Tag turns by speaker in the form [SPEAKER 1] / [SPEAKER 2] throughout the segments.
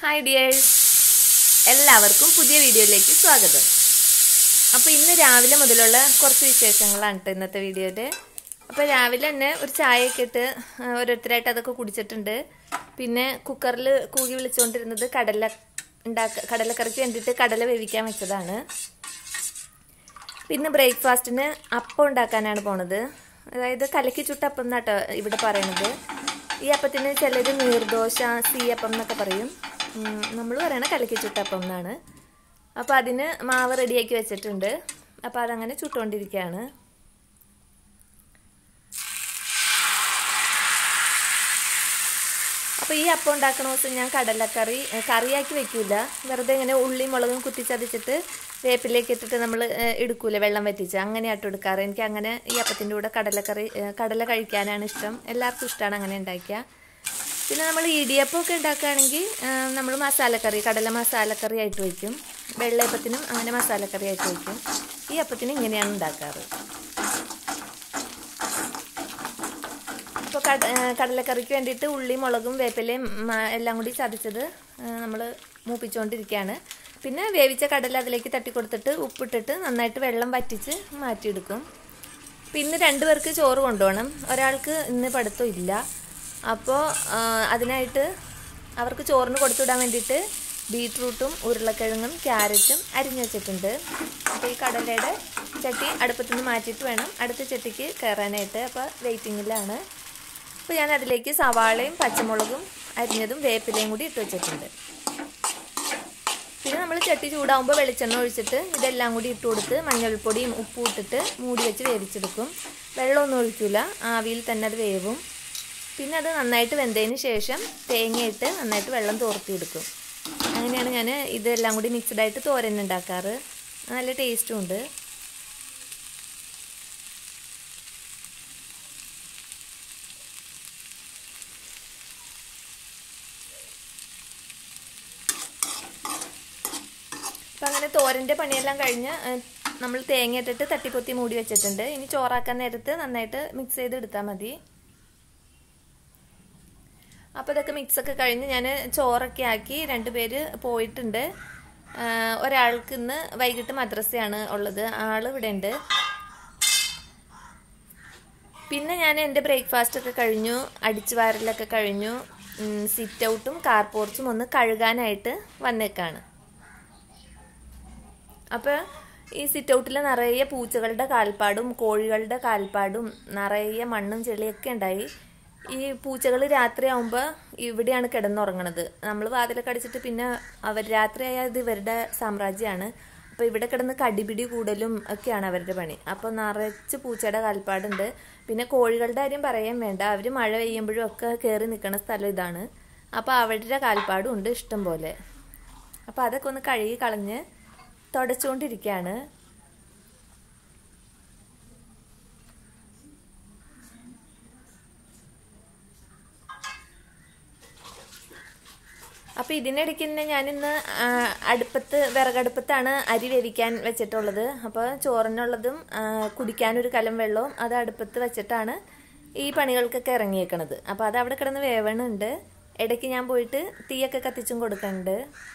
[SPEAKER 1] hi dears എല്ലാവർക്കും പുതിയ വീഡിയോയിലേക്ക് സ്വാഗതം അപ്പോൾ ഇന്ന് രാവിലെ മുതലുള്ള കുറച്ച് വിശേഷങ്ങളാണ് കേട്ടോ ഇന്നത്തെ വീഡിയോയിൽ അപ്പോൾ രാവിലെ തന്നെ ഒരു ചായയൊക്കെ ഇട്ട് ആ, ഓരോരുത്തരായിട്ട് അതൊക്കെ കുടിച്ചിട്ടുണ്ട് പിന്നെ കുക്കറിൽ കൂകി വിളിച്ചുകൊണ്ടിരുന്നത് കടല ഉണ്ടാക്ക കടലക്കറിക്ക് വേണ്ടിയിട്ട് കടല വേവിക്കാൻ വെച്ചതാണ് പിന്നെ ബ്രേക്ക്ഫാസ്റ്റിന് അപ്പം ഉണ്ടാക്കാനാണ് പോണത് അതായത് കലക്കി ചുട്ട അപ്പം എന്നാട്ടോ ഇവിടെ പറയണത് ഈ അപ്പത്തിന് ചിലർ നീർദോശ സീയപ്പം എന്നൊക്കെ പറയും നമ്മൾ പറയണ കലക്കി ചുട്ടപ്പം എന്നാണ് അപ്പോൾ അതിന് മാവ് റെഡിയാക്കി വെച്ചിട്ടുണ്ട് അപ്പോൾ അതങ്ങനെ ചുട്ടുകൊണ്ടിരിക്കുകയാണ് അപ്പോൾ ഈ അപ്പം ഉണ്ടാക്കണ ദിവസം ഞാൻ കടലക്കറി ഏ, കറിയാക്കി വെക്കൂല വെറുതെ ഇങ്ങനെ ഉള്ളിയും മുളകും കുത്തിച്ചതച്ചിട്ട് വേപ്പിലേക്ക് ഇട്ടിട്ട് നമ്മൾ എടുക്കൂല വെള്ളം വറ്റിച്ച് അങ്ങനെയാട്ടോ എടുക്കാറ് എനിക്ക് അങ്ങനെ ഈ അപ്പത്തിൻ്റെ കൂടെ കടലക്കറി ഏ, കടല കഴിക്കാനാണ് ഇഷ്ടം എല്ലാവർക്കും ഇഷ്ടമാണ് അങ്ങനെ ഉണ്ടാക്കിയ പിന്നെ നമ്മൾ ഇടിയപ്പമൊക്കെ ഉണ്ടാക്കുകയാണെങ്കിൽ നമ്മൾ മസാലക്കറി കടല മസാലക്കറി ആയിട്ട് വയ്ക്കും വെള്ളയപ്പത്തിനും അങ്ങനെ മസാലക്കറി ആയിട്ട് വയ്ക്കും ഈ അപ്പത്തിന് ഇങ്ങനെയാണ് ഉണ്ടാക്കാറ് ഇപ്പോൾ കട ഏ, കടലക്കറിക്ക് വേണ്ടിയിട്ട് ഉള്ളി മുളകും വേപ്പിലയും മ- എല്ലാം കൂടി ചതച്ചത് നമ്മൾ മൂപ്പിച്ചുകൊണ്ടിരിക്കുകയാണ് പിന്നെ വേവിച്ച കടല അതിലേക്ക് തട്ടി കൊടുത്തിട്ട് ഉപ്പിട്ടിട്ട് നന്നായിട്ട് വെള്ളം വറ്റിച്ച് മാറ്റിയെടുക്കും അപ്പം ഇന്ന് രണ്ടു പേർക്ക് ചോറ് കൊണ്ടുപോകണം ഒരാൾക്ക് ഇന്ന് പഠിത്തം ഇല്ല അപ്പോൾ അതിനായിട്ട് അവർക്ക് ചോറിന് കൊടുത്തുവിടാൻ വേണ്ടിയിട്ട് ബീട്രൂട്ടും ഉരുളക്കിഴങ്ങും ക്യാരറ്റും അരിഞ്ഞു വെച്ചിട്ടുണ്ട് അപ്പോൾ ഈ കടലയുടെ ചട്ടി അടുപ്പത്തു നിന്ന് മാറ്റിയിട്ട് വേണം അടുത്ത ചട്ടിക്ക് കയറാനായിട്ട് അപ്പോൾ വെയിറ്റിങ്ങിലാണ് അപ്പോൾ ഞാൻ അതിലേക്ക് സവാളയും പച്ചമുളകും അരിഞ്ഞതും വേപ്പിലയും കൂടി ഇട്ട് വെച്ചിട്ടുണ്ട് പിന്നെ നമ്മൾ ചട്ടി ചൂടാകുമ്പോൾ വെളിച്ചെണ്ണ ഒഴിച്ചിട്ട് ഇതെല്ലാം കൂടി ഇട്ട് കൊടുത്ത് മഞ്ഞൾപ്പൊടിയും ഉപ്പും ഇട്ടിട്ട് മൂടി വെച്ച് വേവിച്ചെടുക്കും വെള്ളമൊന്നും ഒഴിക്കില്ല ആവിയിൽ തന്നെ അത് വേവും പിന്നെ അത് നന്നായിട്ട് വെന്തതിന് ശേഷം തേങ്ങയിട്ട് നന്നായിട്ട് വെള്ളം തോർത്തിയെടുക്കും അങ്ങനെയാണ് ഞാൻ ഇതെല്ലാം കൂടി മിക്സ്ഡ് ആയിട്ട് തോരൻ ഉണ്ടാക്കാറ് നല്ല ടേസ്റ്റും ഉണ്ട് അപ്പം അങ്ങനെ തോരൻ്റെ പണിയെല്ലാം കഴിഞ്ഞ് നമ്മൾ തേങ്ങ ഇട്ടിട്ട് തട്ടിപ്പൊത്തി മൂടി വെച്ചിട്ടുണ്ട് ഇനി ചോറാക്കാൻ നേരത്ത് നന്നായിട്ട് മിക്സ് ചെയ്ത് എടുത്താൽ മതി അപ്പോൾ ഇതൊക്കെ മിക്സൊക്കെ കഴിഞ്ഞ് ഞാൻ ചോറൊക്കെ ആക്കി രണ്ടുപേര് പോയിട്ടുണ്ട് ആ, ഒരാൾക്ക് ഇന്ന് വൈകിട്ട് മദ്രസയാണ് ഉള്ളത് ആൾ ഇവിടെ ഉണ്ട് പിന്നെ ഞാൻ എൻ്റെ ബ്രേക്ക്ഫാസ്റ്റ് ഒക്കെ കഴിഞ്ഞു അടിച്ചു വാരലൊക്കെ കഴിഞ്ഞു സിറ്റ് ഔട്ടും കാർ പോർച്ചും ഒന്ന് കഴുകാനായിട്ട് വന്നേക്കാണ് അപ്പോൾ ഈ സിറ്റ് ഔട്ടിൽ നിറയെ പൂച്ചകളുടെ കാൽപ്പാടും കോഴികളുടെ കാൽപ്പാടും നിറയെ മണ്ണും ചെളിയൊക്കെ ഉണ്ടായി ഈ പൂച്ചകൾ രാത്രിയാവുമ്പോൾ ഇവിടെയാണ് കിടന്നുറങ്ങണത് നമ്മൾ വാതിലൊക്കെ അടിച്ചിട്ട് പിന്നെ അവർ രാത്രിയായാൽ ഇത് ഇവരുടെ സാമ്രാജ്യമാണ് അപ്പോൾ ഇവിടെ കിടന്ന് കടിപിടി കൂടലും ഒക്കെയാണ് അവരുടെ പണി അപ്പോൾ നിറച്ച് പൂച്ചയുടെ കാൽപ്പാടുണ്ട് പിന്നെ കോഴികളുടെ കാര്യം പറയാൻ വേണ്ട അവർ മഴ പെയ്യുമ്പോഴും ഒക്കെ കയറി നിൽക്കുന്ന സ്ഥലം ഇതാണ് അപ്പോൾ അവരുടെ കാൽപ്പാടും ഉണ്ട് ഇഷ്ടം പോലെ അപ്പോൾ അതൊക്കെ ഒന്ന് കഴുകി കളഞ്ഞ് തുടച്ചുകൊണ്ടിരിക്കുകയാണ് അപ്പോൾ ഇതിനിടയ്ക്ക് തന്നെ ഞാനിന്ന് ആ, അടുപ്പത്ത് വിറകടുപ്പത്താണ് അരി വേവിക്കാൻ വെച്ചിട്ടുള്ളത് അപ്പോൾ ചോറിനുള്ളതും ആ, കുടിക്കാനൊരു കലം വെള്ളവും അത് അടുപ്പത്ത് വെച്ചിട്ടാണ് ഈ പണികൾക്കൊക്കെ ഇറങ്ങിയേക്കണത് അപ്പോൾ അത് അവിടെ കിടന്ന് വേവണുണ്ട് ഇടയ്ക്ക് ഞാൻ പോയിട്ട് തീയൊക്കെ കത്തിച്ചും കൊടുക്കുന്നുണ്ട്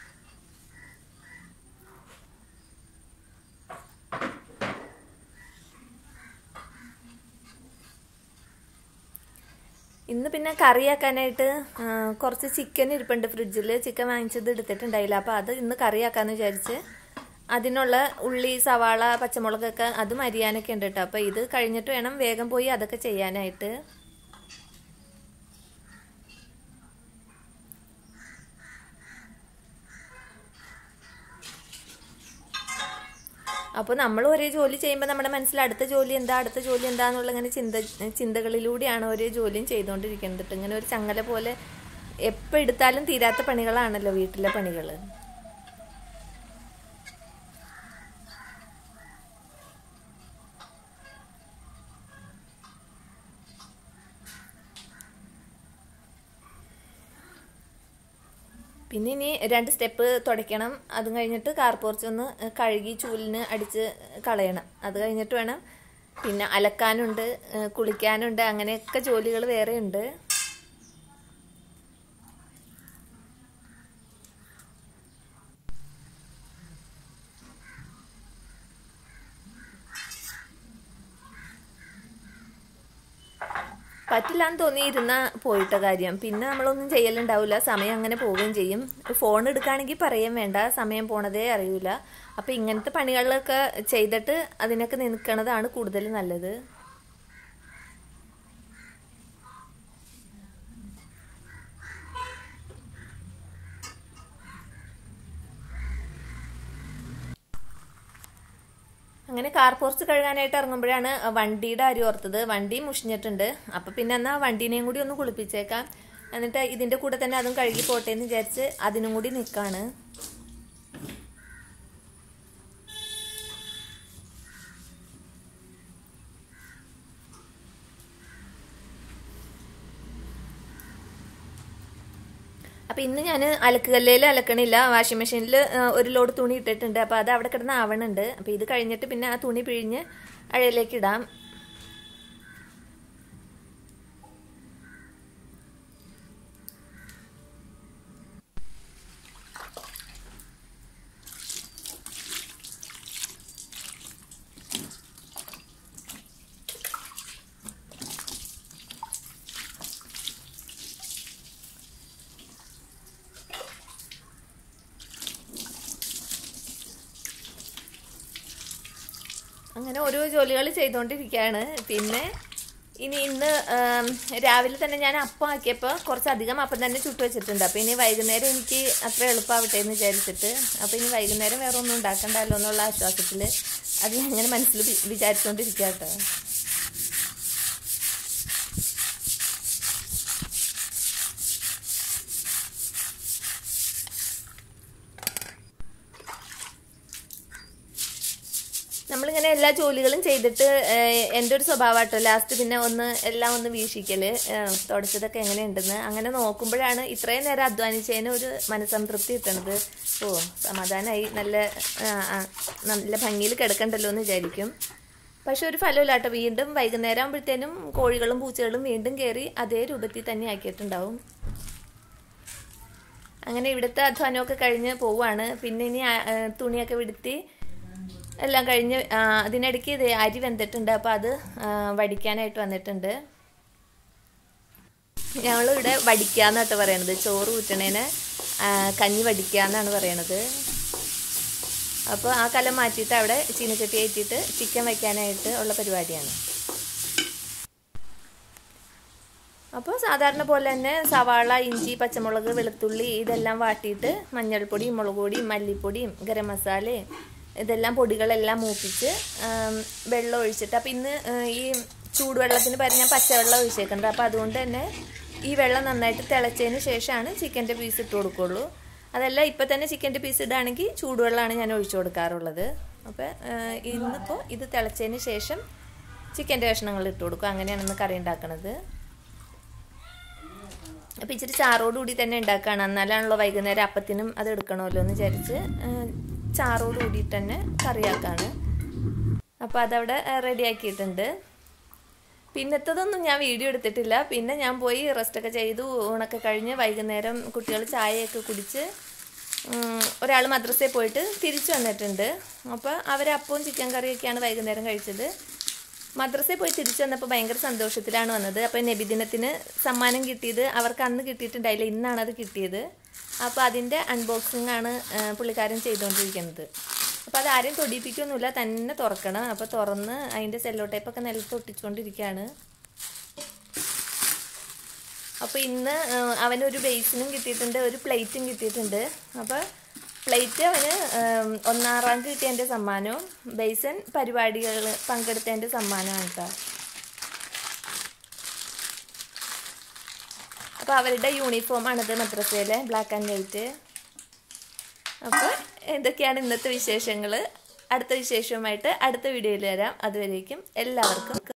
[SPEAKER 1] ഇന്ന് പിന്നെ കറിയാക്കാനായിട്ട് ആ, കുറച്ച് ചിക്കൻ ഇരിപ്പുണ്ട് ഫ്രിഡ്ജിൽ ചിക്കൻ വാങ്ങിച്ചത് എടുത്തിട്ടുണ്ടായില്ല അപ്പോൾ അത് ഇന്ന് കറിയാക്കാന്ന് വിചാരിച്ച് അതിനുള്ള ഉള്ളി സവാള പച്ചമുളകൊക്കെ അതും അരിയാനൊക്കെ ഉണ്ട് കേട്ടോ അപ്പോൾ ഇത് കഴിഞ്ഞിട്ട് വേണം വേഗം പോയി അതൊക്കെ ചെയ്യാനായിട്ട് അപ്പോൾ നമ്മൾ ഒരേ ജോലി ചെയ്യുമ്പോൾ നമ്മുടെ മനസ്സിൽ അടുത്ത ജോലി എന്താ അടുത്ത ജോലി എന്താന്നുള്ള ഇങ്ങനെ ചിന്ത ചിന്തകളിലൂടെയാണ് ഒരേ ജോലിയും ചെയ്തുകൊണ്ടിരിക്കുന്നത് ഇങ്ങനെ ഒരു ചങ്ങല പോലെ എപ്പോൾ എടുത്താലും തീരാത്ത പണികളാണല്ലോ വീട്ടിലെ പണികൾ പിന്നെ ഇനി രണ്ട് സ്റ്റെപ്പ് തുടയ്ക്കണം അതും കഴിഞ്ഞിട്ട് കാർ പോർച്ച് ഒന്ന് കഴുകി ചൂലിന് അടിച്ച് കളയണം അത് കഴിഞ്ഞിട്ട് വേണം പിന്നെ അലക്കാനുണ്ട് ഏഹ് കുളിക്കാനുണ്ട് അങ്ങനെയൊക്കെ ജോലികൾ വേറെ ഉണ്ട് പറ്റില്ല എന്ന് തോന്നിയിരുന്ന പോയിട്ട കാര്യം പിന്നെ നമ്മളൊന്നും ചെയ്യലുണ്ടാവില്ല സമയം അങ്ങനെ പോവുകയും ചെയ്യും ഫോൺ എടുക്കുകയാണെങ്കിൽ പറയാൻ വേണ്ട സമയം പോണതേ അറിയില്ല അപ്പൊ ഇങ്ങനത്തെ പണികളിലൊക്കെ ചെയ്തിട്ട് അതിനൊക്കെ നിൽക്കണതാണ് കൂടുതൽ നല്ലത് അങ്ങനെ കാർ പോർച്ച് കഴുകാനായിട്ട് ഇറങ്ങുമ്പോഴാണ് വണ്ടിയുടെ അരി ഓർത്തത് വണ്ടി മുഷിഞ്ഞിട്ടുണ്ട് അപ്പൊ പിന്നെ എന്നാ വണ്ടീനെയും കൂടി ഒന്ന് കുളിപ്പിച്ചേക്കാം എന്നിട്ട് ഇതിന്റെ കൂടെ തന്നെ അതും കഴുകി പോട്ടെ എന്ന് വിചാരിച്ച് അതിനും കൂടി നിൽക്കാണ് അപ്പൊ ഇന്ന് ഞാൻ അലക്കുകല്ലേൽ അലക്കണില്ല വാഷിംഗ് മെഷീനിൽ ഒരു ലോഡ് തുണി ഇട്ടിട്ടുണ്ട് അപ്പൊ അത് അവിടെ കിടന്ന് ആവണുണ്ട് അപ്പൊ ഇത് കഴിഞ്ഞിട്ട് പിന്നെ ആ തുണി പിഴിഞ്ഞ് അഴയിലേക്ക് ഇടാം അങ്ങനെ ഓരോ ജോലികൾ ചെയ്തുകൊണ്ടിരിക്കുകയാണ് പിന്നെ ഇനി ഇന്ന് ആം, രാവിലെ തന്നെ ഞാൻ അപ്പം ആക്കിയപ്പോൾ കുറച്ചധികം അപ്പം തന്നെ ചുട്ടു വെച്ചിട്ടുണ്ട് അപ്പം ഇനി വൈകുന്നേരം എനിക്ക് അത്ര എളുപ്പമാവട്ടെ എന്ന് വിചാരിച്ചിട്ട് അപ്പം ഇനി വൈകുന്നേരം വേറെ ഒന്നും ഉണ്ടാക്കണ്ടല്ലോ എന്നുള്ള ആശ്വാസത്തിൽ അത് ഞാൻ ഇങ്ങനെ മനസ്സിൽ വി- വിചാരിച്ചുകൊണ്ടിരിക്കുക കേട്ടോ നമ്മളിങ്ങനെ എല്ലാ ജോലികളും ചെയ്തിട്ട് ഏഹ്, എൻ്റെ ഒരു സ്വഭാവമാട്ടോ ലാസ്റ്റ് പിന്നെ ഒന്ന് എല്ലാം ഒന്ന് വീക്ഷിക്കല് ഏഹ്, തുടച്ചതൊക്കെ എങ്ങനെയുണ്ടെന്ന് അങ്ങനെ നോക്കുമ്പോഴാണ് ഇത്രയും നേരം അധ്വാനിച്ചതിന് ഒരു മനസ്സംതൃപ്തി കിട്ടണത് ഓ സമാധാനമായി നല്ല ആ, ആ, നല്ല ഭംഗിയിൽ കിടക്കണ്ടല്ലോ എന്ന് വിചാരിക്കും പക്ഷെ ഒരു ഫലമില്ല കേട്ടോ വീണ്ടും വൈകുന്നേരം ആകുമ്പോഴത്തേനും കോഴികളും പൂച്ചകളും വീണ്ടും കയറി അതേ രൂപത്തിൽ തന്നെ ആക്കിയിട്ടുണ്ടാവും അങ്ങനെ ഇവിടുത്തെ അധ്വാനമൊക്കെ കഴിഞ്ഞ് പോവാണ് പിന്നെ ഇനി ആ, ഏ, തുണിയൊക്കെ വിടുത്തി എല്ലാം കഴിഞ്ഞ് ആ, അതിനിടയ്ക്ക് ഇത് അരി വെന്തിട്ടുണ്ട് അപ്പോൾ അത് ആ, വടിക്കാനായിട്ട് വന്നിട്ടുണ്ട് ഞങ്ങളിവിടെ വടിക്കാന്നാട്ടോ പറയണത് ചോറ് ഊറ്റണേന് ആ, കഞ്ഞി വടിക്കാന്നാണ് പറയണത് അപ്പോൾ ആ കലം മാറ്റിയിട്ട് അവിടെ ചീനച്ചട്ടി ഏറ്റിട്ട് ചിക്കൻ വയ്ക്കാനായിട്ട് ഉള്ള പരിപാടിയാണ് അപ്പോൾ സാധാരണ പോലെ തന്നെ സവാള ഇഞ്ചി പച്ചമുളക് വെളുത്തുള്ളി ഇതെല്ലാം വാട്ടിയിട്ട് മഞ്ഞൾപ്പൊടിയും മുളക് പൊടിയും മല്ലിപ്പൊടിയും ഗരം മസാലയും ഇതെല്ലാം പൊടികളെല്ലാം മൂപ്പിച്ച് ആം, വെള്ളം ഒഴിച്ചിട്ട് അപ്പം ഇന്ന് ആ, ഈ ചൂടുവെള്ളത്തിന് പകരം ഞാൻ പച്ചവെള്ളം ഒഴിച്ചേക്കുന്നത് അപ്പോൾ അതുകൊണ്ട് തന്നെ ഈ വെള്ളം നന്നായിട്ട് തിളച്ചതിന് ശേഷമാണ് ചിക്കൻ്റെ പീസ് ഇട്ട് കൊടുക്കുള്ളൂ അതല്ല ഇപ്പം തന്നെ ചിക്കൻ്റെ പീസ് ഇടുകയാണെങ്കിൽ ചൂടുവെള്ളമാണ് ഞാൻ ഒഴിച്ചു കൊടുക്കാറുള്ളത് അപ്പോൾ ഇന്നിപ്പോൾ ഇത് തിളച്ചതിന് ശേഷം ചിക്കൻ്റെ കഷ്ണങ്ങൾ ഇട്ട് കൊടുക്കും അങ്ങനെയാണ് ഇന്ന് കറി ഉണ്ടാക്കുന്നത് അപ്പം ഇച്ചിരി ചാറോടുകൂടി തന്നെ ഉണ്ടാക്കുകയാണ് എന്നാലാണല്ലോ വൈകുന്നേരം അപ്പത്തിനും അത് എടുക്കണമല്ലോ എന്ന് വിചാരിച്ച് ആ, ചാറോടുകൂടി തന്നെ കറിയാക്കാണ് അപ്പോൾ അതവിടെ റെഡിയാക്കിയിട്ടുണ്ട് പിന്നത്തതൊന്നും ഞാൻ വീഡിയോ എടുത്തിട്ടില്ല പിന്നെ ഞാൻ പോയി റെസ്റ്റൊക്കെ ചെയ്തു ഊണൊക്കെ കഴിഞ്ഞ് വൈകുന്നേരം കുട്ടികൾ ചായയൊക്കെ കുടിച്ച് ഒരാൾ മദ്രസയിൽ പോയിട്ട് തിരിച്ചു വന്നിട്ടുണ്ട് അപ്പോൾ അവർ അപ്പവും ചിക്കൻ കറിയൊക്കെയാണ് വൈകുന്നേരം കഴിച്ചത് മദ്രസയിൽ പോയി തിരിച്ചു വന്നപ്പോൾ ഭയങ്കര സന്തോഷത്തിലാണ് വന്നത് അപ്പോൾ നബിദിനത്തിന് സമ്മാനം കിട്ടിയത് അവർക്ക് അന്ന് കിട്ടിയിട്ടുണ്ടായില്ല ഇന്നാണ് അത് കിട്ടിയത് അപ്പോൾ അതിൻ്റെ അൺബോക്സിംഗ് ആണ് ആ, പുള്ളിക്കാരൻ ചെയ്തുകൊണ്ടിരിക്കുന്നത് അപ്പോൾ അത് ആരെയും തൊടിയിപ്പിക്കൊന്നുമില്ല തന്നെ തുറക്കണം അപ്പോൾ തുറന്ന് അതിൻ്റെ സെല്ലോ ടൈപ്പൊക്കെ നിലത്ത് ഒട്ടിച്ചുകൊണ്ടിരിക്കുകയാണ് അപ്പോൾ ഇന്ന് ആ, അവനൊരു ബേസിനും കിട്ടിയിട്ടുണ്ട് ഒരു പ്ലേറ്റും കിട്ടിയിട്ടുണ്ട് അപ്പോൾ പ്ലേറ്റ് അവന് ഉം, ഒന്നാം റാങ്ക് കിട്ടിയതിൻ്റെ സമ്മാനവും ബേസൻ പരിപാടികൾ പങ്കെടുത്തതിൻ്റെ സമ്മാനമാണ് കേട്ടോ അപ്പോൾ അവരുടെ യൂണിഫോമാണിത് മദ്രസയിലെ ബ്ലാക്ക് ആൻഡ് വൈറ്റ് അപ്പോൾ എന്തൊക്കെയാണ് ഇന്നത്തെ വിശേഷങ്ങൾ അടുത്ത വിശേഷവുമായിട്ട് അടുത്ത വീഡിയോയിൽ വരാം അതുവരേക്കും എല്ലാവർക്കും